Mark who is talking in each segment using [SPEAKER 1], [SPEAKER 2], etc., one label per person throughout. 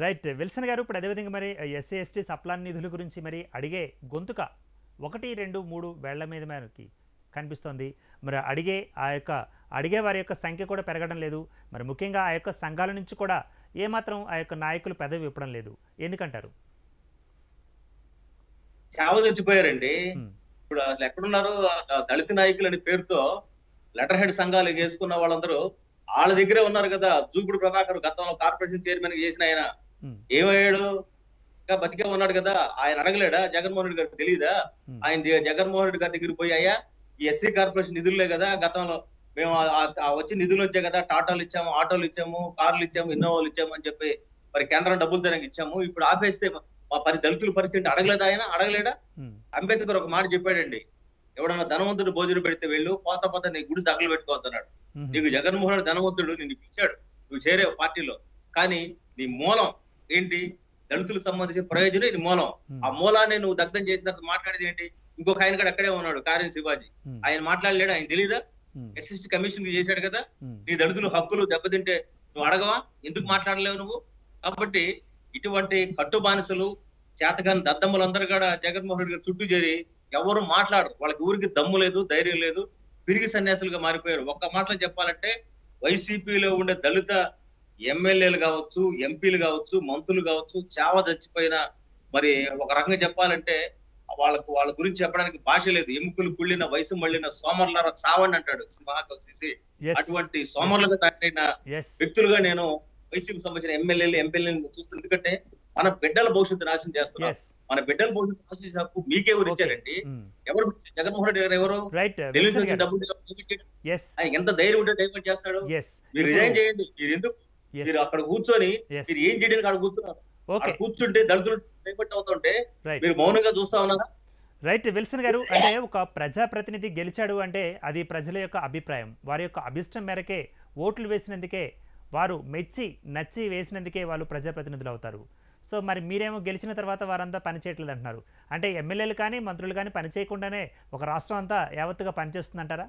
[SPEAKER 1] Right Wilson గారు ఇప్పుడు అదేవిధంగా మరి ఎస్సీ ఎస్టీ సప్లాన్ నిధుల గురించి మరి అడిగే గొంతుక ఒకటి రెండు మూడు వేళ్ల మీద మనకి కనిపిస్తోంది మరి అడిగే ఆ యొక్క అడిగే వారి యొక్క సంఖ్య కూడా పెరగడం లేదు మరి ముఖ్యంగా ఆ యొక్క సంఘాల నుంచి కూడా ఏమాత్రం ఆ యొక్క నాయకులు పెదవి ఇప్పడం లేదు ఎందుకంటారు
[SPEAKER 2] చావ చచ్చిపోయారండి
[SPEAKER 1] ఉమ్,
[SPEAKER 2] ఇప్పుడు అసలు ఎక్కడున్నారు ఆ దళిత నాయకులు అనే పేరుతో లెటర్ హెడ్ సంఘాలు వేసుకున్న వాళ్ళందరూ వాళ్ళ దగ్గరే ఉన్నారు కదా జూపుడు ప్రభాకర్ గతంలో కార్పొరేషన్ చైర్మన్ చేసిన ఆయన
[SPEAKER 1] ఉమ్,
[SPEAKER 2] ఏమయ్యాడు ఇంకా బతికే ఉన్నాడు కదా ఆయన అడగలేడా జగన్మోహన్ రెడ్డి గారికి తెలియదా
[SPEAKER 1] ఉమ్,
[SPEAKER 2] ఆయన ది- జగన్మోహన్ రెడ్డి గారి దగ్గరికి పోయి అయ్యా ఈ ఎస్సీ కార్పొరేషన్ నిధులే కదా గతంలో మేము ఆ- ఆ- ఆ వచ్చి నిధులు వచ్చాయి కదా టాటాలు ఇచ్చాము ఆటోలు ఇచ్చాము కార్లు ఇచ్చాము ఇన్నోవాలు ఇచ్చాము అని చెప్పి మరి కేంద్రం డబ్బులు తనకి ఇచ్చాము ఇప్పుడు ఆపేస్తే మా పరి దళితుల పరిస్థితి అడగలేదా ఆయన అడగలేడా
[SPEAKER 1] ఉమ్,
[SPEAKER 2] అంబేద్కర్ ఒక మాట చెప్పాడండి ఎవడన్నా ధనవంతుడు భోజనం పెడితే వెళ్ళు పోత పోత నీ గుడి తగలు పెట్టుకోవద్దన్నాడు
[SPEAKER 1] ఉమ్,
[SPEAKER 2] నీకు జగన్మోహన్ రెడ్డి ధనవంతుడు నిన్ను పిలిచాడు నువ్వు చేరే పార్టీలో కానీ నీ మూలం ఏంటి దళితులకు సంబంధించిన ప్రయోజనం నీ మూలం
[SPEAKER 1] ఉమ్,
[SPEAKER 2] ఆ మూలాన్ని నువ్వు దగ్ధం చేసినట్టు మాట్లాడేది ఏంటి ఇంకొక ఆయన కూడా అక్కడే ఉన్నాడు కార్యం శివాజీ
[SPEAKER 1] ఉమ్,
[SPEAKER 2] ఆయన మాట్లాడలేడు ఆయన తెలీదా
[SPEAKER 1] ఉమ్,
[SPEAKER 2] ఎస్ఎస్టీ కమిషన్ చేశాడు కదా
[SPEAKER 1] ఉమ్,
[SPEAKER 2] నీ దళితులు హక్కులు దెబ్బతింటే నువ్వు అడగవా ఎందుకు మాట్లాడలేవు నువ్వు కాబట్టి ఇటువంటి కట్టు బానిసలు చేతగాని దద్దమ్మలందరూ కూడా జగన్మోహన్ రెడ్డి గారి చుట్టూ చేరి ఎవరు మాట్లాడరు వాళ్ళకి ఊరికి దమ్ము లేదు ధైర్యం లేదు పిరిగి సన్యాసులుగా మారిపోయారు ఒక్క మాటలో చెప్పాలంటే వైసీపీలో ఉండే దళిత ఎమ్మెల్యేలు కావచ్చు ఎంపీలు కావచ్చు మంత్రులు కావచ్చు చావ చచ్చిపోయిన మరి ఒక రకంగా చెప్పాలంటే వాళ్ళకు వాళ్ళ గురించి చెప్పడానికి భాష లేదు ఎముకలు కుళ్ళిన వయసు మళ్ళిన సోమర్లారా చావండి అంటాడు మహాకవి శ్రీ
[SPEAKER 1] yes,
[SPEAKER 2] అటువంటి సోమరులుగా తయారైన
[SPEAKER 1] yes,
[SPEAKER 2] వ్యక్తులుగా నేను వైసీపీకి సంబంధించిన ఎమ్మెల్యేలు ఎంపీలను చూస్తున్నాను ఎందుకంటే మన బిడ్డల భవిష్యత్తు నాశనం చేస్తున్నాం
[SPEAKER 1] yes,
[SPEAKER 2] మన బిడ్డల భవిష్యత్తు నాశనం చేసే హక్కు మీకే ఎవరు
[SPEAKER 1] okay,
[SPEAKER 2] ఇచ్చారండి
[SPEAKER 1] ఉమ్,
[SPEAKER 2] ఎవరు జగన్మోహన్ రెడ్డి గారు ఎవరు
[SPEAKER 1] రైట్
[SPEAKER 2] ఢిల్లీ
[SPEAKER 1] విల్సన్
[SPEAKER 2] నుంచి
[SPEAKER 1] గారు
[SPEAKER 2] డబ్బులు డైవర్ట్
[SPEAKER 1] ఎస్
[SPEAKER 2] ఆయన ఎంత ధైర్యం ఉంటే డైవర్ట్ చేస్తాడు
[SPEAKER 1] ఎస్
[SPEAKER 2] మీరు రిజైన్ చేయండి మీరు ఎందుకు మీరు అక్కడ కూర్చొని
[SPEAKER 1] ఎస్
[SPEAKER 2] మీరు ఏం చేయడానికి అక్కడ కూర్చున్నారు
[SPEAKER 1] ఓకే
[SPEAKER 2] అక్కడ కూర్చుంటే దళితులు డైవర్ట్ అవుతుంటే
[SPEAKER 1] రైట్
[SPEAKER 2] మీరు మౌనంగా చూస్తా ఉన్నారా
[SPEAKER 1] రైట్ విల్సన్ గారు అంటే ఒక ప్రజాప్రతినిధి గెలిచాడు అంటే అది ప్రజల యొక్క అభిప్రాయం వారి యొక్క అభిష్టం మేరకే ఓట్లు వేసినందుకే వారు మెచ్చి నచ్చి వేసినందుకే వాళ్ళు ప్రజాప్రతినిధులు అవుతారు సో మరి మీరేమో గెలిచిన తర్వాత వారంతా పనిచేయట్లేదు అంటున్నారు అంటే ఎమ్మెల్యేలు కానీ మంత్రులు కానీ పని చేయకుండానే ఒక రాష్ట్రం అంతా యావత్తుగా పనిచేస్తుందంటారా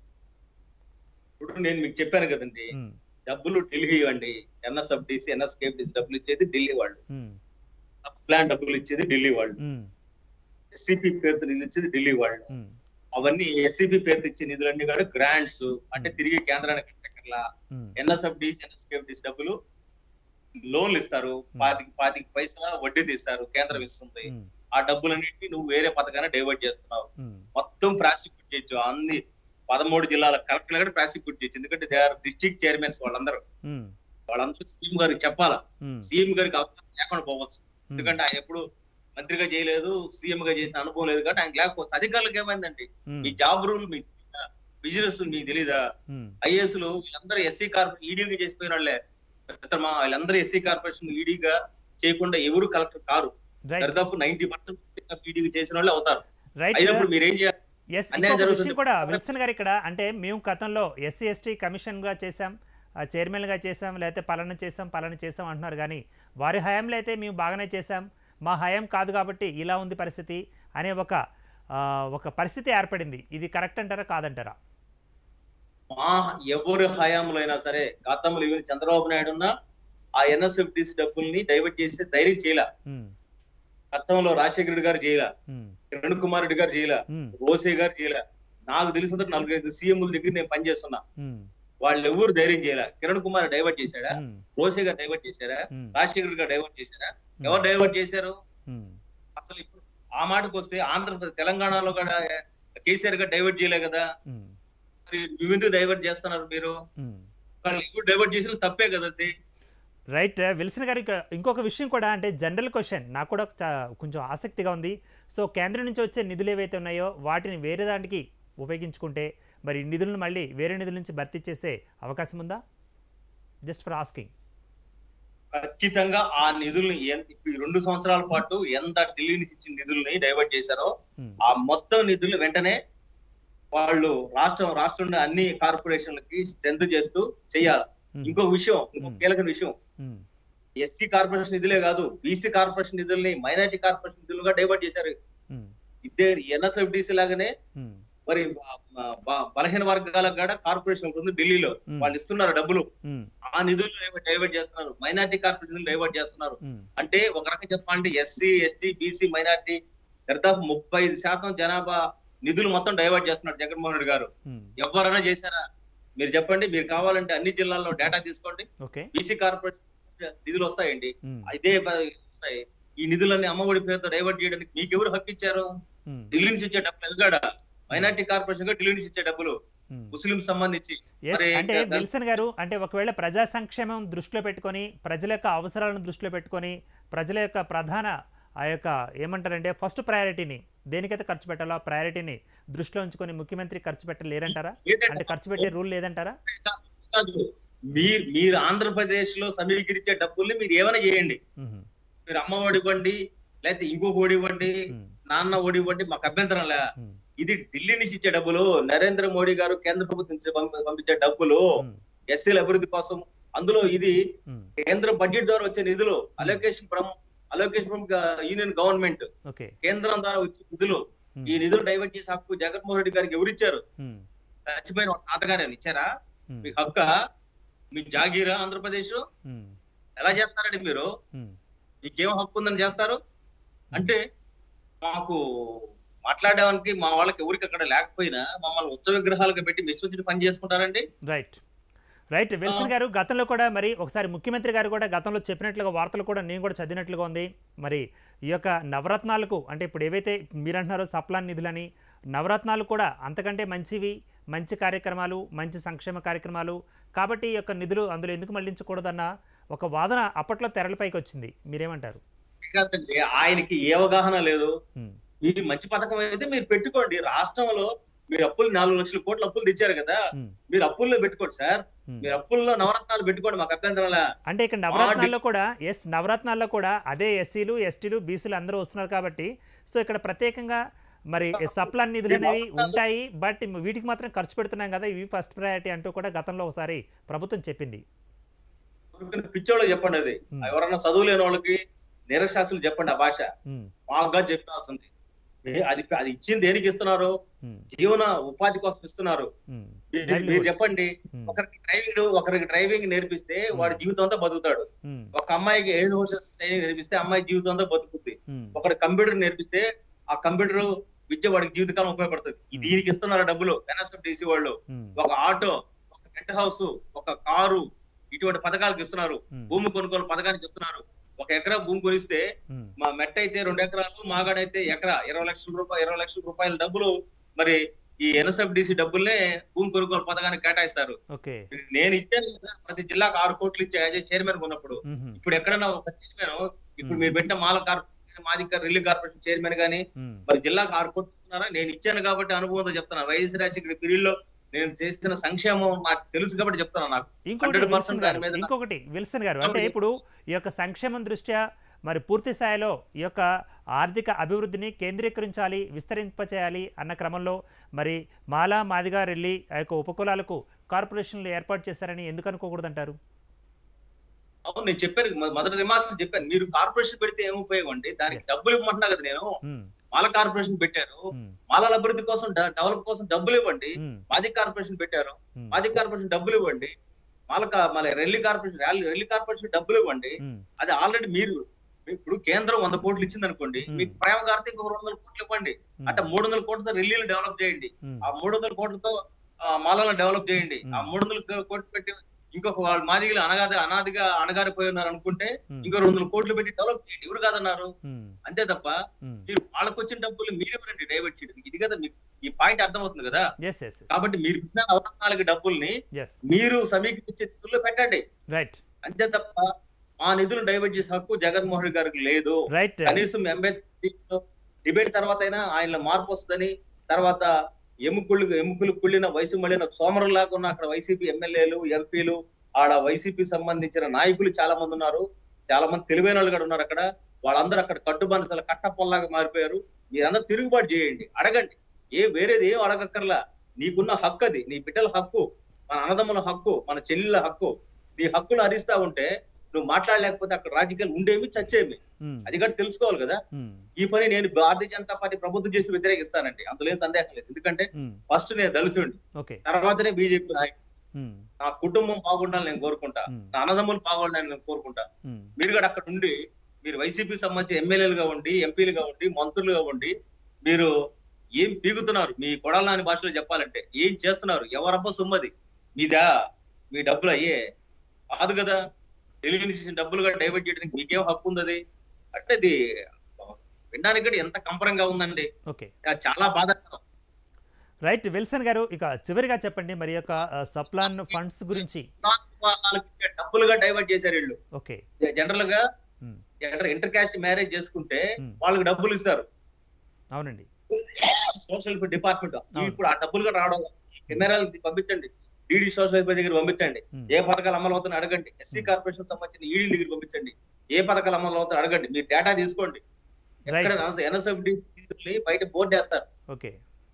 [SPEAKER 2] ఇప్పుడు నేను మీకు చెప్పాను కదండి
[SPEAKER 1] ఉమ్,
[SPEAKER 2] డబ్బులు ఢిల్లీ ఇవ్వండి ఎన్ఎస్ఎఫ్డిసి ఎన్ఎస్కేఎఫ్డిసి డబ్బులు ఇచ్చేది ఢిల్లీ వాళ్ళు
[SPEAKER 1] ఉమ్,
[SPEAKER 2] ప్లాన్ డబ్బులు ఇచ్చేది ఢిల్లీ వాళ్ళు
[SPEAKER 1] ఉమ్,
[SPEAKER 2] ఎస్సీపీ పేరుతో నిధులు ఇచ్చేది ఢిల్లీ వాళ్ళు
[SPEAKER 1] ఉమ్,
[SPEAKER 2] అవన్నీ ఎస్సీపీ పేరుతో ఇచ్చే నిధులన్నీ కూడా గ్రాంట్స్ అంటే తిరిగి కేంద్రానికి కట్టకర్లా
[SPEAKER 1] ఉమ్,
[SPEAKER 2] ఎన్ఎస్ఎఫ్డిసి ఎన్ఎస్కేఎఫ్డిసి డబ్బులు లోన్లు ఇస్తారు పాతికి పాతికి పైసల వడ్డీ తీస్తారు కేంద్రం ఇస్తుంది
[SPEAKER 1] ఉమ్,
[SPEAKER 2] ఆ డబ్బులన్నింటినీ నువ్వు వేరే పథకాన్ని డైవర్ట్ చేస్తున్నావు
[SPEAKER 1] ఉమ్,
[SPEAKER 2] మొత్తం ప్రాసిక్యూట్ చేయొచ్చు అన్ని పదమూడు జిల్లాల కలెక్టర్లు కూడా ప్రాసిక్యూట్ చేయొచ్చు ఎందుకంటే దే ఆర్ డిస్ట్రిక్ట్ చైర్మన్స్ వాళ్ళందరూ
[SPEAKER 1] ఉమ్,
[SPEAKER 2] వాళ్ళందరూ సీఎం గారికి చెప్పాలా
[SPEAKER 1] ఉమ్,
[SPEAKER 2] సీఎం గారికి అవసరం లేకుండా పోవచ్చు
[SPEAKER 1] ఉమ్,
[SPEAKER 2] ఎందుకంటే ఆయన ఎప్పుడు మంత్రిగా చేయలేదు సీఎం గా చేసిన అనుభవం లేదు కాబట్టి ఆయన లేకపోతే అధికారులకు ఏమైందండి
[SPEAKER 1] ఉమ్,
[SPEAKER 2] మీ జాబ్ రూల్ మీకు బిజినెస్ మీకు తెలీదా
[SPEAKER 1] ఉమ్,
[SPEAKER 2] ఐఏఎస్ లు వీళ్ళందరూ ఎస్సీ కార్పొరేషన్ ఈడీగా చేసిపోయిన వాళ్ళే మిత్రమా వీళ్ళందరూ ఎస్సీ కార్పొరేషన్ ఈడీగా చేయకుండా ఎవరు కలెక్టర్ కారు
[SPEAKER 1] రైట్
[SPEAKER 2] దాదాపు నైన్టీ పర్సెంట్ ఈడీగా చేసిన వాళ్ళే అవుతారు
[SPEAKER 1] రైట్
[SPEAKER 2] అయినప్పుడు మీరేం చేయాలి
[SPEAKER 1] ఎస్
[SPEAKER 2] అన్యాయం
[SPEAKER 1] ఇంకొక
[SPEAKER 2] జరుగుతుంది.
[SPEAKER 1] విషయం కూడా విల్సన్ గారు ఇక్కడ అంటే మేము గతంలో ఎస్సీ ఎస్టీ కమిషన్గా చేశాం ఆ చైర్మన్గా చేశాం లేకపోతే పలానా చేసాం పలానా చేసాం అంటున్నారు కానీ వారి హయాంలో అయితే మేము బాగానే చేశాం మా హయాం కాదు కాబట్టి ఇలా ఉంది పరిస్థితి అనే ఒక ఆ, ఒక పరిస్థితి ఏర్పడింది ఇది కరెక్ట్ అంటారా కాదంటారా
[SPEAKER 2] మా ఎవరి హయాంలో అయినా సరే గతంలో ఎవరు చంద్రబాబు నాయుడు ఉన్నా ఆ ఎన్ఎస్ఎఫ్డిసి డబ్బుల్ని డైవర్ట్ చేసే ధైర్యం చేయలే
[SPEAKER 1] ఉమ్,
[SPEAKER 2] గతంలో రాజశేఖర రెడ్డి గారు చేయలే
[SPEAKER 1] ఉమ్,
[SPEAKER 2] కిరణ్ కుమార్ రెడ్డి గారు చేయలే
[SPEAKER 1] ఉమ్,
[SPEAKER 2] రోసే గారు చేయలే నాకు తెలిసినంత నలుగురు ఐదు సీఎంల దగ్గర నేను పనిచేస్తున్నా
[SPEAKER 1] ఉమ్,
[SPEAKER 2] వాళ్ళు ఎవరు ధైర్యం చేయలే కిరణ్ కుమార్ డైవర్ట్ చేశాడా
[SPEAKER 1] ఉమ్,
[SPEAKER 2] రోసే గారు డైవర్ట్ చేశారా
[SPEAKER 1] ఉమ్,
[SPEAKER 2] రాజశేఖర రెడ్డి గారు డైవర్ట్ చేశారా ఎవరు డైవర్ట్ చేశారు
[SPEAKER 1] ఉమ్,
[SPEAKER 2] అసలు ఇప్పుడు ఆ మాటకు వస్తే ఆంధ్రప్రదేశ్ తెలంగాణలో కూడా కేసీఆర్ గారు డైవర్ట్ చేయలే కదా
[SPEAKER 1] ఉమ్,
[SPEAKER 2] మరి నువ్వెందుకు డైవర్ట్ చేస్తున్నారు మీరు
[SPEAKER 1] ఉమ్.
[SPEAKER 2] వాళ్ళు ఎవరు డైవర్ట్ చేసిన తప్పే కదా అది
[SPEAKER 1] రైట్ విల్సన్ గారు ఇక ఇంకొక విషయం కూడా అంటే జనరల్ క్వశ్చన్ నాకు కూడా చా- కొంచెం ఆసక్తిగా ఉంది సో కేంద్రం నుంచి వచ్చే నిధులు ఏవైతే ఉన్నాయో వాటిని వేరే దానికి ఉపయోగించుకుంటే మరి ఈ నిధులను మళ్ళీ వేరే నిధుల నుంచి భర్తీ చేసే అవకాశం ఉందా జస్ట్ ఫర్ ఆస్కింగ్
[SPEAKER 2] ఖచ్చితంగా ఆ నిధుల్ని ఎంత ఇప్పుడు ఈ రెండు సంవత్సరాల పాటు ఎంత ఢిల్లీ నుంచి ఇచ్చిన నిధుల్ని డైవర్ట్ చేశారో ఆ మొత్తం నిధులు వెంటనే వాళ్ళు రాష్ట్రం రాష్ట్రంలో అన్ని కార్పొరేషన్లకి స్ట్రెంత్ చేస్తూ చేయాలి ఇంకొక విషయం ఇంకొక కీలక విషయం ఎస్సీ కార్పొరేషన్ నిధులే కాదు బీసీ కార్పొరేషన్ నిధుల్ని మైనారిటీ కార్పొరేషన్ నిధులుగా డైవర్ట్ చేశారు ఇదే ఎన్ఎస్ఎఫ్డిసి లాగానే మరి బ- బ- బలహీన వర్గాలకు కూడా కార్పొరేషన్ ఉంటుంది ఢిల్లీలో
[SPEAKER 1] ఉమ్,
[SPEAKER 2] వాళ్ళు ఇస్తున్నారు డబ్బులు
[SPEAKER 1] ఉమ్,
[SPEAKER 2] ఆ నిధులు డైవర్ట్ చేస్తున్నారు మైనార్టీ కార్పొరేషన్ డైవర్ట్ చేస్తున్నారు
[SPEAKER 1] ఉమ్,
[SPEAKER 2] అంటే ఒక రకంగా చెప్పాలంటే ఎస్సీ ఎస్టీ బీసీ మైనార్టీ దాదాపు ముప్పై ఐదు శాతం జనాభా నిధులు మొత్తం డైవర్ట్ చేస్తున్నారు జగన్మోహన్ రెడ్డి గారు
[SPEAKER 1] ఉమ్,
[SPEAKER 2] ఎవరైనా చేశారా మీరు చెప్పండి మీరు కావాలంటే అన్ని జిల్లాల్లో డేటా తీసుకోండి
[SPEAKER 1] ఓకే
[SPEAKER 2] బీసీ కార్పొరేషన్ నిధులు వస్తాయండి
[SPEAKER 1] ఉమ్,
[SPEAKER 2] ఇదే ప- వస్తాయి ఈ నిధులన్నీ అమ్మఒడి పేరుతో డైవర్ట్ చేయడానికి మీకు ఎవరు హక్కు ఇచ్చారు
[SPEAKER 1] ఉమ్,
[SPEAKER 2] ఢిల్లీ నుంచి ఇచ్చే డబ్బులు ఎల్గాడ మైనార్టీ కార్పొరేషన్ గా ఢిల్లీ నుంచి ఇచ్చే డబ్బులు
[SPEAKER 1] ఉమ్.
[SPEAKER 2] ముస్లిం సంబంధించి
[SPEAKER 1] ఎస్
[SPEAKER 2] మరి
[SPEAKER 1] అంటే
[SPEAKER 2] ఇంకా-
[SPEAKER 1] విల్సన్ గారు అంటే ఒకవేళ ప్రజా సంక్షేమం దృష్టిలో పెట్టుకొని ప్రజల యొక్క అవసరాలను దృష్టిలో పెట్టుకొని ప్రజల యొక్క ప్రధాన ఆ యొక్క ఏమంటారంటే ఫస్ట్ ప్రయారిటీని దేనికైతే ఖర్చు పెట్టాలో ఆ ప్రయారిటీని దృష్టిలో ఉంచుకొని ముఖ్యమంత్రి ఖర్చు పెట్టలేరంటారా
[SPEAKER 2] ఏంటంటే
[SPEAKER 1] అంటే ఖర్చు పెట్టే రూల్ లేదంటారా
[SPEAKER 2] కాదు మీరు మీరు ఆంధ్రప్రదేశ్ లో సమీకరించే డబ్బుల్ని మీరు ఏమైనా చేయండి
[SPEAKER 1] ఉహు,
[SPEAKER 2] మీరు అమ్మ ఒడి ఇవ్వండి లేకపోతే ఇంకొక ఒడి ఇవ్వండి
[SPEAKER 1] ఉమ్,
[SPEAKER 2] నాన్న ఒడి ఇవ్వండి మాకు అభ్యంతరం లే
[SPEAKER 1] ఉమ్,
[SPEAKER 2] ఇది ఢిల్లీ నుంచి ఇచ్చే డబ్బులు నరేంద్ర మోడీ గారు కేంద్ర ప్రభుత్వం నుంచి పంప- పంపించే డబ్బులు
[SPEAKER 1] ఉమ్,
[SPEAKER 2] ఎస్సీల అభివృద్ధి కోసం అందులో ఇది
[SPEAKER 1] ఉమ్,
[SPEAKER 2] కేంద్ర బడ్జెట్ ద్వారా వచ్చే నిధులు allocation from allocation from union government
[SPEAKER 1] okay
[SPEAKER 2] కేంద్రం ద్వారా వచ్చే నిధులు
[SPEAKER 1] ఉమ్,
[SPEAKER 2] ఈ నిధులు డైవర్ట్ చేసే హక్కు జగన్మోహన్ రెడ్డి గారికి ఎవరిచ్చారు
[SPEAKER 1] ఉమ్,
[SPEAKER 2] చచ్చిపోయిన వాళ్ళ తాతగారు ఏమైనా ఇచ్చారా
[SPEAKER 1] ఉమ్,
[SPEAKER 2] మీకు హక్క మీ జాగీరా ఆంధ్రప్రదేశ్
[SPEAKER 1] ఉమ్,
[SPEAKER 2] ఎలా చేస్తారండి మీరు
[SPEAKER 1] ఉమ్,
[SPEAKER 2] మీకేం హక్కు ఉందని చేస్తారు అంటే మాకు మాట్లాడడానికి మా వాళ్ళకి ఎవరికి అక్కడ లేకపోయినా మమ్మల్ని ఉత్సవ విగ్రహాలకు పెట్టి మెచ్చుకొచ్చి పని చేసుకుంటారండి
[SPEAKER 1] రైట్ రైట్ విల్సన్ గారు గతంలో కూడా మరి ఒకసారి ముఖ్యమంత్రి గారు కూడా గతంలో చెప్పినట్లుగా వార్తలు కూడా నేను కూడా చదివినట్లుగా ఉంది మరి ఈ యొక్క నవరత్నాలకు అంటే ఇప్పుడు ఏవైతే మీరు అంటున్నారో సప్లాన్ నిధులని నవరత్నాలు కూడా అంతకంటే మంచివి మంచి కార్యక్రమాలు మంచి సంక్షేమ కార్యక్రమాలు కాబట్టి ఈ యొక్క నిధులు అందులో ఎందుకు మళ్లించకూడదన్న ఒక వాదన అప్పట్లో తెరలపైకి వచ్చింది మీరేమంటారు
[SPEAKER 2] కాదండి ఆయనకి ఏ అవగాహన లేదు
[SPEAKER 1] ఉమ్,
[SPEAKER 2] ఇది మంచి పథకం అయితే మీరు పెట్టుకోండి రాష్ట్రంలో మీరు అప్పులు నాలుగు లక్షల కోట్ల అప్పులు తెచ్చారు కదా
[SPEAKER 1] ఉమ్,
[SPEAKER 2] మీరు అప్పుల్లో పెట్టుకోండి సార్
[SPEAKER 1] ఉమ్.
[SPEAKER 2] మీరు అప్పుల్లో నవరత్నాలు పెట్టుకోండి మాకు అభ్యంతరంలా
[SPEAKER 1] అంటే ఇక్కడ నవరత్నాల్లో కూడా ఎస్ నవరత్నాల్లో కూడా అదే ఎస్సీలు ఎస్టీలు బీసీలు అందరూ వస్తున్నారు కాబట్టి సో ఇక్కడ ప్రత్యేకంగా మరి సప్లాన్ నిధులు అనేవి ఉంటాయి బట్ వీటికి మాత్రం ఖర్చు పెడుతున్నాం కదా ఇవి ఫస్ట్ ప్రయారిటీ అంటూ కూడా గతంలో ఒకసారి ప్రభుత్వం చెప్పింది
[SPEAKER 2] ఊరికనే పిచ్చోళ్ళకి చెప్పండి అది
[SPEAKER 1] ఉమ్.
[SPEAKER 2] ఎవరన్నా చదువు లేని వాళ్ళకి నిరక్షాసులు చెప్పండి ఆ భాష
[SPEAKER 1] ఉమ్,
[SPEAKER 2] బాగా చెప్పాల్సింది ఏ- అది అది ఇచ్చింది దేనికి ఇస్తున్నారు
[SPEAKER 1] ఉమ్,
[SPEAKER 2] జీవన ఉపాధి కోసం ఇస్తున్నారు
[SPEAKER 1] ఉమ్,
[SPEAKER 2] మీరు-
[SPEAKER 1] Livelihood.
[SPEAKER 2] మీరు చెప్పండి
[SPEAKER 1] ఉమ్,
[SPEAKER 2] ఒకరికి డ్రైవింగ్ ఒకరికి డ్రైవింగ్ నేర్పిస్తే వాడి జీవితం అంతా బతుకుతాడు
[SPEAKER 1] ఉమ్,
[SPEAKER 2] ఒక అమ్మాయికి ఎయిర్ హోస్టెస్ ట్రైనింగ్ నేర్పిస్తే అమ్మాయి జీవితం అంతా బతుకుతుంది
[SPEAKER 1] ఉమ్,
[SPEAKER 2] ఒకరి కంప్యూటర్ నేర్పిస్తే ఆ కంప్యూటర్ విద్య వాడికి జీవితకాలం ఉపయోగపడుతుంది ఈ
[SPEAKER 1] Hmm.
[SPEAKER 2] దీనికి ఇస్తున్నారు డబ్బులు ఎన్ఎస్ఎఫ్డిసి వాళ్ళు
[SPEAKER 1] ఉమ్,
[SPEAKER 2] ఒక ఆటో ఒక రెంట్ హౌస్ ఒక కారు ఇటువంటి పథకాలకు ఇస్తున్నారు
[SPEAKER 1] ఉమ్,
[SPEAKER 2] భూమి కొనుగోలు పథకానికి ఇస్తున్నారు ఒక ఎకరా భూమి కొనిస్తే
[SPEAKER 1] ఉమ్,
[SPEAKER 2] మా మెట్ట అయితే రెండు ఎకరాలు మాగాడైతే ఎకరా ఇరవై లక్షల రూపాయలు ఇరవై లక్షల రూపాయల డబ్బులు మరి ఈ ఎన్ఎస్ఎఫ్డిసి డబ్బుల్నే భూమి కొనుగోలు పథకానికి కేటాయిస్తారు
[SPEAKER 1] ఓకే
[SPEAKER 2] నేను ఇచ్చాను కదా, ప్రతి జిల్లాకు ఆరు కోట్లు ఇచ్చే యాజ్ చైర్మన్ ఉన్నప్పుడు
[SPEAKER 1] ఉమ్,
[SPEAKER 2] ఇప్పుడు ఎక్కడన్నా ఒక చైర్మన్ ఇప్పుడు మీరు పెట్టిన మాల కార్పొరేషన్ మాది రిలీఫ్ కార్పొరేషన్ చైర్మన్ గానీ
[SPEAKER 1] ఉమ్,
[SPEAKER 2] మరి జిల్లాకు ఆరు కోట్లు ఇస్తున్నారా నేను ఇచ్చాను కాబట్టి అనుభవంతో చెప్తున్నా వైఎస్ రాజశేఖర పీరియడ్ లో నేను చేస్తున్న సంక్షేమం నాకు తెలుసు కాబట్టి చెప్తున్నా నాకు
[SPEAKER 1] ఇంకొకటి
[SPEAKER 2] 100%
[SPEAKER 1] విల్సన్ గారు
[SPEAKER 2] దాని మీద
[SPEAKER 1] ఇంకొకటి విల్సన్ గారు అంటే
[SPEAKER 2] అవును.
[SPEAKER 1] ఇప్పుడు ఈ యొక్క సంక్షేమం దృష్ట్యా మరి పూర్తి స్థాయిలో ఈ యొక్క ఆర్థిక అభివృద్ధిని కేంద్రీకరించాలి విస్తరింపచేయాలి అన్న క్రమంలో మరి మాలా మాదిగా రెల్లి ఆ యొక్క ఉపకులాలకు కార్పొరేషన్లు ఏర్పాటు చేశారని ఎందుకు అనుకోకూడదంటారు
[SPEAKER 2] అవును నేను చెప్పాను మొ- మొదటి రిమార్క్స్ చెప్పాను మీరు కార్పొరేషన్ పెడితే ఏం ఉపయోగం అండి దానికి
[SPEAKER 1] Yes.
[SPEAKER 2] డబ్బులు ఇవ్వమంటున్నా కదా నేను
[SPEAKER 1] ఉమ్,
[SPEAKER 2] మాల కార్పొరేషన్ పెట్టారు
[SPEAKER 1] ఉమ్,
[SPEAKER 2] మాలాల అభివృద్ధి కోసం డ- డెవలప్ కోసం డబ్బులు ఇవ్వండి
[SPEAKER 1] ఉమ్,
[SPEAKER 2] మాది కార్పొరేషన్ పెట్టారు
[SPEAKER 1] ఉమ్,
[SPEAKER 2] మాది కార్పొరేషన్ డబ్బులు ఇవ్వండి మాల కా- మళ్ళీ రెల్లి కార్పొరేషన్ రెల్లి- రెల్లి కార్పొరేషన్ డబ్బులు ఇవ్వండి
[SPEAKER 1] ఉమ్,
[SPEAKER 2] అది ఆల్రెడీ మీరు ఇప్పుడు కేంద్రం వంద కోట్లు ఇచ్చింది అనుకోండి
[SPEAKER 1] Hmm.
[SPEAKER 2] మీకు ప్రేమ కార్తీ ఇంకొక రెండు వందల కోట్లు ఇవ్వండి
[SPEAKER 1] ఉమ్,
[SPEAKER 2] అంటే మూడు వందల కోట్లతో రెల్లీలు డెవలప్ చేయండి
[SPEAKER 1] ఉమ్,
[SPEAKER 2] ఆ మూడు వందల కోట్లతో ఆ, మాలను డెవలప్ చేయండి
[SPEAKER 1] Hmm.
[SPEAKER 2] ఆ మూడు వందల కోట్లు పెట్టి ఇంకొక వాళ్ళు మాదిగలు అనగాది అనాదిగా అణగారిపోయి ఉన్నారు అనుకుంటే
[SPEAKER 1] ఉమ్,
[SPEAKER 2] ఇంకో రెండు వందల కోట్లు పెట్టి డెవలప్ చేయండి ఎవరు కాదన్నారు
[SPEAKER 1] ఉమ్,
[SPEAKER 2] అంతే తప్ప
[SPEAKER 1] ఉమ్.
[SPEAKER 2] మీరు వాళ్ళకి వచ్చిన డబ్బులు మీరు ఎవరండి డైవర్ట్ చేయడం ఇది కదా మీకు ఈ పాయింట్ అర్థమవుతుంది కదా
[SPEAKER 1] ఎస్ ఎస్ ఎస్
[SPEAKER 2] కాబట్టి మీరు ఇచ్చిన నవరత్నాలకి డబ్బుల్ని
[SPEAKER 1] ఎస్
[SPEAKER 2] మీరు సమీకరించే స్థితిలో పెట్టండి
[SPEAKER 1] రైట్
[SPEAKER 2] అంతే తప్ప మా నిధులు డైవర్ట్ చేసే హక్కు జగన్మోహన్ రెడ్డి గారికి లేదు
[SPEAKER 1] రైట్
[SPEAKER 2] కనీసం అంబేద్కర్ డిబేట్ తర్వాతైనా ఆయన మార్పు వస్తుందని తర్వాత ఎముకలు ఎముకలు కుళ్ళిన వయసు మళ్ళిన సోమరులాగా ఉన్న అక్కడ వైసీపీ ఎమ్మెల్యేలు ఎంపీలు ఆడ వైసీపీ సంబంధించిన నాయకులు చాలా మంది ఉన్నారు చాలా మంది తెలివైన వాళ్ళు కూడా ఉన్నారు అక్కడ వాళ్ళందరూ అక్కడ కట్టుబానిసలు కట్టపొల్లాగా మారిపోయారు మీరందరూ తిరుగుబాటు చేయండి అడగండి ఏ వేరేది ఏం అడగక్కర్లా నీకున్న హక్కు అది నీ బిడ్డల హక్కు మన అన్నదమ్ముల హక్కు మన చెల్లెల హక్కు నీ హక్కులు హరిస్తా ఉంటే నువ్వు మాట్లాడలేకపోతే అక్కడ రాజకీయాలు ఉండేవి చచ్చేవి
[SPEAKER 1] ఉమ్,
[SPEAKER 2] అది కూడా తెలుసుకోవాలి కదా
[SPEAKER 1] ఉమ్,
[SPEAKER 2] ఈ పని నేను భారతీయ జనతా పార్టీ ప్రభుత్వం చేసి వ్యతిరేకిస్తానండి అందులో ఏం సందేహం లేదు ఎందుకంటే
[SPEAKER 1] ఉమ్,
[SPEAKER 2] ఫస్ట్ నేను దళితుడిని
[SPEAKER 1] ఓకే
[SPEAKER 2] తర్వాతనే బీజేపీ నాయకుడు
[SPEAKER 1] ఉమ్,
[SPEAKER 2] నా కుటుంబం బాగుండాలని నేను కోరుకుంటా
[SPEAKER 1] ఉమ్,
[SPEAKER 2] నా అన్నదమ్ములు బాగుండాలని నేను కోరుకుంటా
[SPEAKER 1] ఉమ్,
[SPEAKER 2] మీరు కూడా అక్కడ ఉండి మీరు వైసీపీ సంబంధించి ఎమ్మెల్యేలుగా ఉండి ఎంపీలుగా ఉండి మంత్రులుగా ఉండి మీరు ఏం పీగుతున్నారు మీ కొడాలని భాషలో చెప్పాలంటే ఏం చేస్తున్నారు ఎవరబ్బ సొమ్మది మీదా మీ డబ్బులు అయ్యే కాదు కదా ఢిల్లీ నుంచి ఇచ్చిన డబ్బులుగా డైవర్ట్ చేయడానికి మీకేం హక్కు ఉంది అది అంటే ఇది వినడానికి కూడా ఎంత కంపరంగా ఉందండి
[SPEAKER 1] ఓకే
[SPEAKER 2] అది చాలా బాధాకరం
[SPEAKER 1] రైట్ విల్సన్ గారు ఇక చివరిగా చెప్పండి మరి యొక్క ఆ, సప్లాన్ ఫండ్స్ గురించి
[SPEAKER 2] వాళ్ళకి ఇచ్చే డబ్బులుగా డైవర్ట్ చేశారు వీళ్ళు
[SPEAKER 1] ఓకే
[SPEAKER 2] జనరల్ గా
[SPEAKER 1] ఉమ్,
[SPEAKER 2] ఇంటర్ కాస్ట్ మ్యారేజ్ చేసుకుంటే
[SPEAKER 1] Hmm.
[SPEAKER 2] వాళ్ళకి డబ్బులు ఇస్తారు
[SPEAKER 1] అవునండి
[SPEAKER 2] సోషల్ డిపార్ట్మెంట్
[SPEAKER 1] అవును.
[SPEAKER 2] ఇప్పుడు ఆ డబ్బులు కూడా రావడం కెమెరాలు పంపించండి ఈడీ సోషల్ వెల్ఫేర్ దగ్గర పంపించండి
[SPEAKER 1] ఉమ్,
[SPEAKER 2] ఏ పథకాలు అమలు అవుతాయని అడగండి ఎస్సీ
[SPEAKER 1] Hmm.
[SPEAKER 2] కార్పొరేషన్ సంబంధించిన ఈడీ దగ్గర పంపించండి ఏ పథకాలు అమలు అవుతాయని అడగండి మీరు డేటా తీసుకోండి ఎక్కడ ఎన్ఎస్ఎఫ్డి బయట బోర్డు వేస్తారు
[SPEAKER 1] ఓకే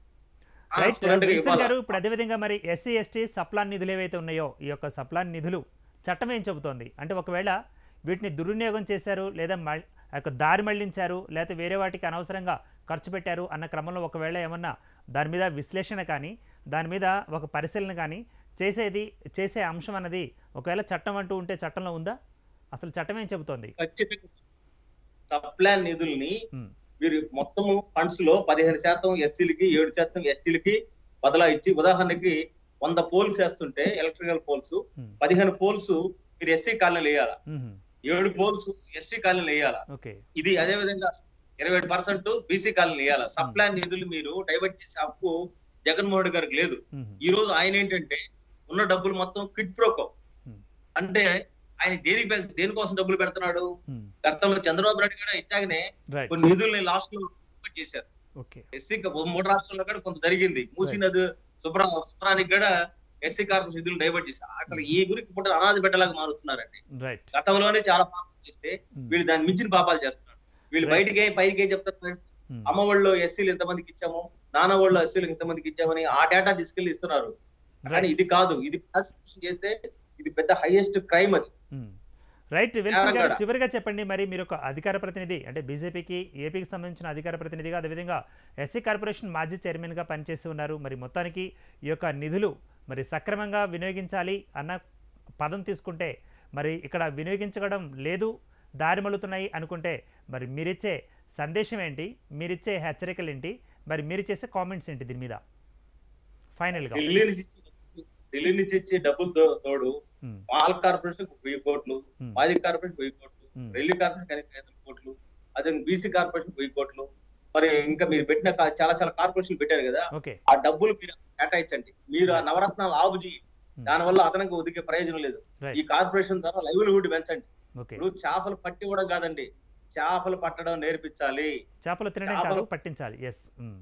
[SPEAKER 1] రైట్
[SPEAKER 2] Transparent గా
[SPEAKER 1] విల్సన్
[SPEAKER 2] ఇవ్వాలా?
[SPEAKER 1] గారు ఇప్పుడు అదేవిధంగా మరి ఎస్సీ ఎస్టీ సప్లాన్ నిధులు ఏవైతే ఉన్నాయో ఈ యొక్క సప్లాన్ నిధులు చట్టం ఏం చెబుతోంది అంటే ఒకవేళ వీటిని దుర్వినియోగం చేశారు లేదా మళ్- ఆ యొక్క దారి మళ్లించారు లేకపోతే వేరే వాటికి అనవసరంగా ఖర్చు పెట్టారు అన్న క్రమంలో ఒకవేళ ఏమన్నా దాని మీద విశ్లేషణ కానీ దాని మీద ఒక పరిశీలన కానీ చేసేది చేసే అంశం అన్నది ఒకవేళ చట్టం అంటూ ఉంటే చట్టంలో ఉందా అసలు చట్టం ఏం చెబుతోంది
[SPEAKER 2] ఖచ్చితంగా సప్లాన్ నిధుల్ని
[SPEAKER 1] ఉమ్,
[SPEAKER 2] మీరు మొత్తము ఫండ్స్ లో పదిహేను శాతం ఎస్సీలకి ఏడు శాతం ఎస్టీలకి బదలా ఇచ్చి ఉదాహరణకి వంద పోల్స్ వేస్తుంటే ఎలక్ట్రికల్ పోల్స్
[SPEAKER 1] ఉమ్,
[SPEAKER 2] పదిహేను పోల్స్ మీరు ఎస్సీ కాలనీలు వేయాలా
[SPEAKER 1] ఉమ్,
[SPEAKER 2] ఏడు పోల్స్ ఎస్సీ కాలనీలు వేయాలా
[SPEAKER 1] ఓకే
[SPEAKER 2] ఇది అదే విధంగా ఇరవై పర్సెంట్ బీసీ కాలనీ వేయాలా సప్లాన్ నిధులు మీరు డైవర్ట్ చేసే హక్కు జగన్మోహన్ రెడ్డి గారికి లేదు
[SPEAKER 1] ఉమ్,
[SPEAKER 2] ఈ రోజు ఆయన ఏంటంటే ఉన్న డబ్బులు మొత్తం క్విట్ ప్రోకో
[SPEAKER 1] Hmm.
[SPEAKER 2] అంటే ఆయన దేనికి పె- దేనికోసం డబ్బులు పెడుతున్నాడు
[SPEAKER 1] ఉమ్,
[SPEAKER 2] గతంలో చంద్రబాబు నాయుడు కూడా ఇట్లాగనే
[SPEAKER 1] రైట్
[SPEAKER 2] కొన్ని నిధుల్ని లాస్ట్ లో divert చేశారు
[SPEAKER 1] ఓకే
[SPEAKER 2] ఎస్సీ మూడు రాష్ట్రాల్లో కూడా కొంత జరిగింది మూసీ నది శుభ్ర శుభ్రానికి కూడా ఎస్సీ కార్పొరేషన్ నిధులు డైవర్ట్ చేశారు అసలు ఈ గురికి ఇప్పుడు అనాథ బిడ్డలాగా మారుస్తున్నారండి
[SPEAKER 1] రైట్
[SPEAKER 2] గతంలోనే చాలా పాపాలు చేస్తే వీళ్ళు దాన్ని మించిన పాపాలు చేస్తున్నారు వీళ్ళు
[SPEAKER 1] Right.
[SPEAKER 2] బయటికి పైకి ఏం చెప్తారు
[SPEAKER 1] ఉమ్,
[SPEAKER 2] అమ్మ వాళ్ళు ఎస్సీలు ఎంతమందికి ఇచ్చాము నాన్న వాళ్ళు ఎస్సీలకు ఎంతమందికి ఇచ్చామని ఆ డేటా తీసుకెళ్లి ఇస్తున్నారు కానీ
[SPEAKER 1] రైట్
[SPEAKER 2] ఇది కాదు ఇది ప్రాసిక్యూషన్ చేస్తే ఇది పెద్ద హైయెస్ట్ క్రైమ్ అది
[SPEAKER 1] మ్మ్. రైట్ విల్సన్ గారు
[SPEAKER 2] తెలంగాణ.
[SPEAKER 1] చివరిగా చెప్పండి మరి మీరు ఒక అధికార ప్రతినిధి అంటే బీజేపీకి ఏపీకి సంబంధించిన అధికార ప్రతినిధిగా అదేవిధంగా ఎస్సీ కార్పొరేషన్ మాజీ చైర్మన్గా పనిచేసి ఉన్నారు మరి మొత్తానికి ఈ యొక్క నిధులు మరి సక్రమంగా వినియోగించాలి అన్న పదం తీసుకుంటే మరి ఇక్కడ వినియోగించడం లేదు దారి మలుతున్నాయి అనుకుంటే మరి మీరిచ్చే సందేశం ఏంటి మీరిచ్చే హెచ్చరికలు ఏంటి మరి మీరు చేసే కామెంట్స్ ఏంటి దీని మీద ఫైనల్గా
[SPEAKER 2] ఢిల్లీ నుంచి ఇచ్చే- ఢిల్లీ నుంచి ఇచ్చే డబ్బులు తో- తోడు
[SPEAKER 1] మ్మ్.
[SPEAKER 2] పాల్ కార్పొరేషన్ వెయ్యి కోట్లు
[SPEAKER 1] మ్మ్.
[SPEAKER 2] మాజీ కార్పొరేషన్ వెయ్యి కోట్లు
[SPEAKER 1] మ్మ్.
[SPEAKER 2] రైల్వే కార్పొరేషన్ కనీసం ఐదు వందల కోట్లు అదే బీసీ కార్పొరేషన్ వెయ్యి కోట్లు మరి ఇంకా మీరు పెట్టిన కా- చాలా చాలా కార్పొరేషన్ పెట్టారు కదా
[SPEAKER 1] ఓకే
[SPEAKER 2] ఆ డబ్బులు మీరు కేటాయించండి మీరు ఆ నవరత్నాలు ఆపు చేయి
[SPEAKER 1] మ్మ్.
[SPEAKER 2] దానివల్ల అదనంగా ఒదిగే ప్రయోజనం లేదు ఈ
[SPEAKER 1] రైట్
[SPEAKER 2] కార్పొరేషన్ ద్వారా లైవ్లీహుడ్ పెంచండి
[SPEAKER 1] ఓకే
[SPEAKER 2] ఇప్పుడు చేపలు పట్టి కూడా కాదండి చేపలు పట్టడం నేర్పించాలి
[SPEAKER 1] చేపలు తినడం కాదు
[SPEAKER 2] చేపలు-
[SPEAKER 1] పట్టించాలి ఎస్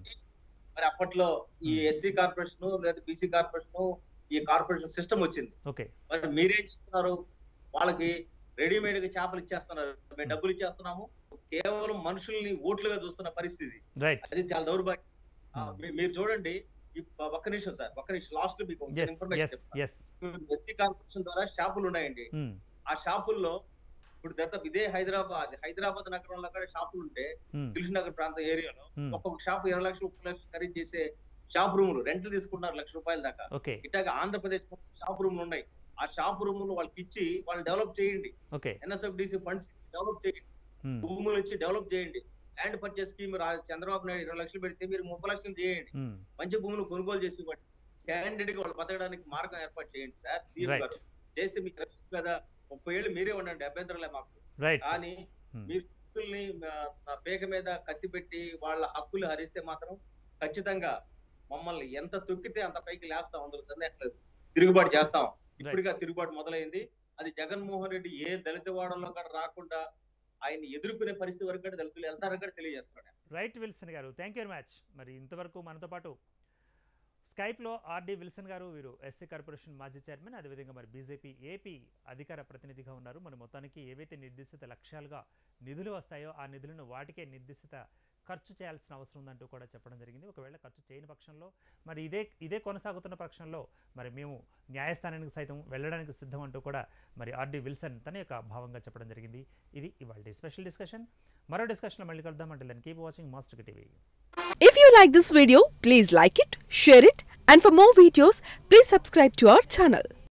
[SPEAKER 2] మరి అప్పట్లో ఈ
[SPEAKER 1] Hmm.
[SPEAKER 2] ఎస్సీ కార్పొరేషన్ లేదా బీసీ కార్పొరేషన్ ఈ కార్పొరేషన్ సిస్టమ్ వచ్చింది
[SPEAKER 1] ఓకే
[SPEAKER 2] మరి మీరేం చేస్తున్నారు వాళ్ళకి రెడీమేడ్ గా చేపలు ఇచ్చేస్తున్నారు మేము డబ్బులు ఇచ్చేస్తున్నాము కేవలం మనుషుల్ని ఓట్లుగా చూస్తున్న పరిస్థితి
[SPEAKER 1] రైట్
[SPEAKER 2] అది చాలా దౌర్భాగ్యం ఆ,
[SPEAKER 1] Hmm.
[SPEAKER 2] మీ- మీరు చూడండి ఈ ప- ఒక్క నిమిషం సార్ ఒక్క నిమిషం లాస్ట్ మీకు ఒక
[SPEAKER 1] S
[SPEAKER 2] information
[SPEAKER 1] S S
[SPEAKER 2] SC corporation ద్వారా షాపులు ఉన్నాయండి ఆ షాపుల్లో ఇప్పుడు దత్త ఇదే హైదరాబాద్ హైదరాబాద్ నగరంలో కూడా షాపులు ఉంటే దిల్సునగర్ ప్రాంత ఏరియాలో ఒక్కొక్క షాప్ ఇరవై లక్షలు ముప్పై లక్షలు ఖరీదు చేసే షాప్ రూములు రెంట్లు తీసుకుంటున్నారు లక్ష రూపాయల దాకా
[SPEAKER 1] ఓకే
[SPEAKER 2] ఇట్లాగా ఆంధ్రప్రదేశ్ షాప్ రూములు ఉన్నాయి ఆ షాప్ రూములు వాళ్ళకి ఇచ్చి వాళ్ళు డెవలప్ చేయండి
[SPEAKER 1] ఓకే
[SPEAKER 2] ఎన్ఎస్ఎఫ్డిసి ఫండ్స్ డెవలప్ చేయండి భూములు ఇచ్చి డెవలప్ చేయండి land purchase scheme Chandrababu Naidu ఇరవై లక్షలు పెడితే మీరు ముప్పై లక్షలు చేయండి మంచి భూములు కొనుగోలు చేసి ఇవ్వండి స్టాండర్డ్ గా వాళ్ళు బతకడానికి మార్గం ఏర్పాటు చేయండి సార్ సీఎం
[SPEAKER 1] Right.
[SPEAKER 2] గారు చేస్తే మీకు తెలుసు కదా ముప్పై ఏళ్ళు మీరే ఉండండి అభ్యంతరలే మాకు
[SPEAKER 1] రైట్
[SPEAKER 2] కానీ మీరు హక్కుల్ని మా- నా పేక మీద కత్తి పెట్టి వాళ్ళ హక్కులు హరిస్తే మాత్రం ఖచ్చితంగా మమ్మల్ని ఎంత తొక్కితే అంత పైకి లేస్తాం అందులో సందేహం లేదు తిరుగుబాటు చేస్తాం ఇప్పటిగా తిరుగుబాటు మొదలైంది అది జగన్మోహన్ రెడ్డి ఏ దళిత వాడలో కూడా రాకుండా ఆయన ఎదుర్కొనే పరిస్థితి వరకు కూడా దళితులు వెళ్తారని కూడా తెలియజేస్తున్నాడు
[SPEAKER 1] right Wilson garu thank you very much మరి ఇంతవరకు మనతో పాటు స్కైప్లో ఆర్డి విల్సన్ గారు వీరు ఎస్సీ కార్పొరేషన్ మాజీ చైర్మన్ అదేవిధంగా మరి బీజేపీ ఏపీ అధికార ప్రతినిధిగా ఉన్నారు మరి మొత్తానికి ఏవైతే నిర్దిష్ట లక్ష్యాలుగా నిధులు వస్తాయో ఆ నిధులను వాటికే నిర్దిష్ట ఖర్చు చేయాల్సిన అవసరం ఉందంటూ కూడా చెప్పడం జరిగింది ఒకవేళ ఖర్చు చేయని పక్షంలో మరి ఇదే ఇదే కొనసాగుతున్న పక్షంలో మరి మేము న్యాయస్థానానికి సైతం వెళ్ళడానికి సిద్ధం అంటూ కూడా మరి ఆర్డి విల్సన్ తన యొక్క భావంగా చెప్పడం జరిగింది ఇది ఇవాళ స్పెషల్ డిస్కషన్ మరో డిస్కషన్లో మళ్ళీ కలుద్దాం అంటే దాన్ని keep watching master TV
[SPEAKER 3] If you like this video, please like it, share it, and for more videos, please subscribe to our channel.